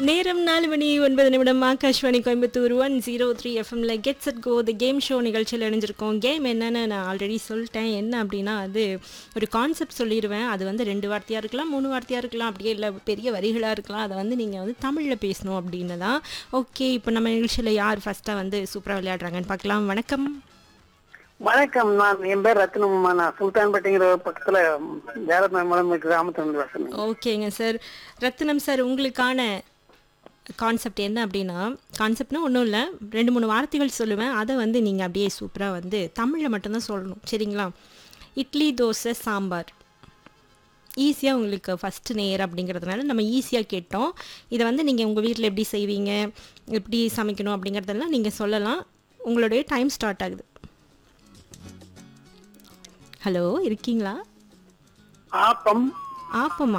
நேரம் நாலு மணி ஒன்பது நிமிடம் Akashvani Coimbatore one zero three எஃப்எம்ல gets at go the game show நிகழ்ச்சியில் இணைஞ்சிருக்கோம் கேம் என்னன்னு நான் ஆல்ரெடி சொல்லிட்டேன் என்ன அப்படின்னா அது ஒரு கான்செப்ட் சொல்லிடுவேன் அது வந்து ரெண்டு வார்த்தையாக இருக்கலாம் மூணு வார்த்தையாக இருக்கலாம் அப்படியே இல்லை பெரிய வரிகளாக இருக்கலாம் அதை வந்து நீங்கள் வந்து தமிழில் பேசணும் அப்படின்னு தான் ஓகே இப்போ நம்ம நிகழ்ச்சியில் யார் ஃபஸ்ட்டாக வந்து சூப்பராக விளையாடுறாங்கன்னு பார்க்கலாம் வணக்கம் வணக்கம் நான் என் பேர் ரத்னம்மா நான் சுல்தான்பேட்டைங்கிற பக்கத்துல ஜாரத்மலம் கிராமத்துல பேசுறேன் ஓகேங்க சார் ரத்னம் சார் உங்களுக்கான கான்செப்ட் என்ன அப்படின்னா கான்செப்ட்னா ஒன்றும் இல்லை ரெண்டு மூணு வார்த்தைகள் சொல்லுவேன் அதை வந்து நீங்கள் அப்படியே சூப்பராக வந்து தமிழில் மட்டும்தான் சொல்லணும் சரிங்களா இட்லி தோசை சாம்பார் ஈஸியாக உங்களுக்கு ஃபஸ்ட்டு நேர் அப்படிங்கிறதுனால நம்ம ஈஸியாக கேட்டோம் இதை வந்து நீங்கள் உங்கள் வீட்டில் எப்படி செய்வீங்க எப்படி சமைக்கணும் அப்படிங்கிறதெல்லாம் நீங்கள் சொல்லலாம் உங்களுடைய டைம் ஸ்டார்ட் ஆகுது ஹலோ இருக்கீங்களா ஆப்பம் ஆப்பமா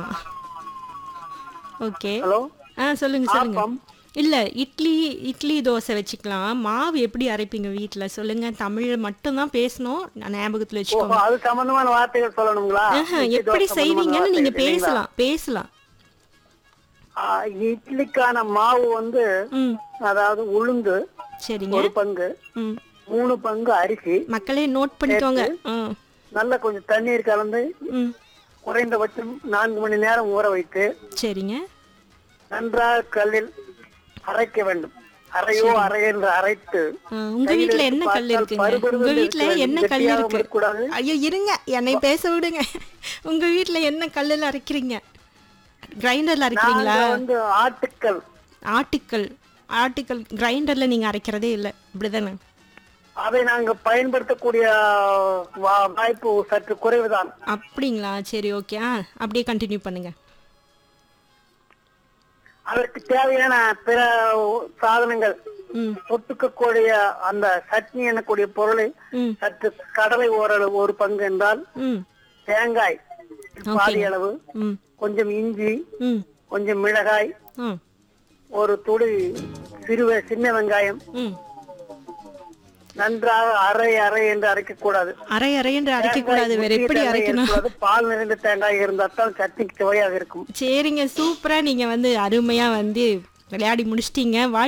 ஓகே ஹலோ ஆ சொல்லுங்க சொல்லுங்க ஆப்பம். இல்ல இட்லி இட்லி தோசை வச்சுக்கலாம் மாவு எப்படி அரைப்பீங்க வீட்ல சொல்லுங்க தமிழ் மட்டும் தான் பேசணும் நான் ஞாபகத்துல ஓஹோ வச்சுக்கோங்க அது சம்பந்தமான வார்த்தைகள் சொல்லணுங்களா ஆஹா, இட்லி எப்படி தோசை செய்வீங்கன்னு சம்பந்தமான நீங்க வார்த்தைகள் இல்லைங்களா? பேசலாம் பேசலாம் ஆ, இட்லிக்கான மாவு வந்து ம் அதாவது உளுந்து சரிங்க ஒரு பங்கு ம் மூணு பங்கு அரிசி மக்களே நோட் பண்ணிக்கோங்க ஆ நல்ல கொஞ்சம் தண்ணீர் கலந்து ம் குறைந்தபட்சம் நான்கு மணி நேரம் ஊற வைத்து சரிங்க நன்றாக கல்லில் அரைக்க வேண்டும் அரையோ அரை என்று அரைத்து ஆ, உங்க கையில் வீட்ல எடுத்து என்ன கல் பார்த்தால் இருக்குங்க பருபருன்னு உங்க இருக்க வீட்ல வேண்டும். என்ன கல் கெட்டியாகவும் இருக்கு இருக்கக்கூடாது. ஐயோ இருங்க என்னை பேச விடுங்க உங்க வீட்ல என்ன கல்லுல அரைக்கிறீங்க கிரைண்டர்ல அரைக்கிறீங்களா நாங்க வந்து ஆட்டுக்கல் ஆட்டுக்கல் ஆட்டுக்கல் கிரைண்டர்ல நீங்க அரைக்கிறதே இல்லை இப்படிதானே அதை நாங்க பயன்படுத்தக்கூடிய வா- வாய்ப்பு சற்று குறைவுதான் அப்படிங்களா சரி ஓகே ஆ அப்படியே கண்டினியூ பண்ணுங்க அதற்கு தேவையான பிற சாதனங்கள் ம் தொட்டுக்கக்கூடிய அந்த சட்னி எனக்கூடிய பொருளை ம் சற்று கடலை ஓரளவு ஒரு பங்கு என்றால் ம் தேங்காய் பாதி அளவு ம் கொஞ்சம் இஞ்சி ம் கொஞ்சம் மிளகாய் ம் ஒரு துளி சிறு வெ- சின்ன வெங்காயம் ம் நன்றாக அரை அரை என்று அரைக்கக்கூடாது அரை அரை என்று அரைக்கக்கூடாது வேற தேங்காய் எப்படி தேங்காய் அரைக்கணும் இருக்கக்கூடாது. பால் நிறைந்த தேங்காய் இருந்தால் தான் சட்னிக்கு சுவையாக இருக்கும் சரிங்க சூப்பரா நீங்க வந்து அருமையா வந்து விளையாடி முடிச்சிட்டீங்க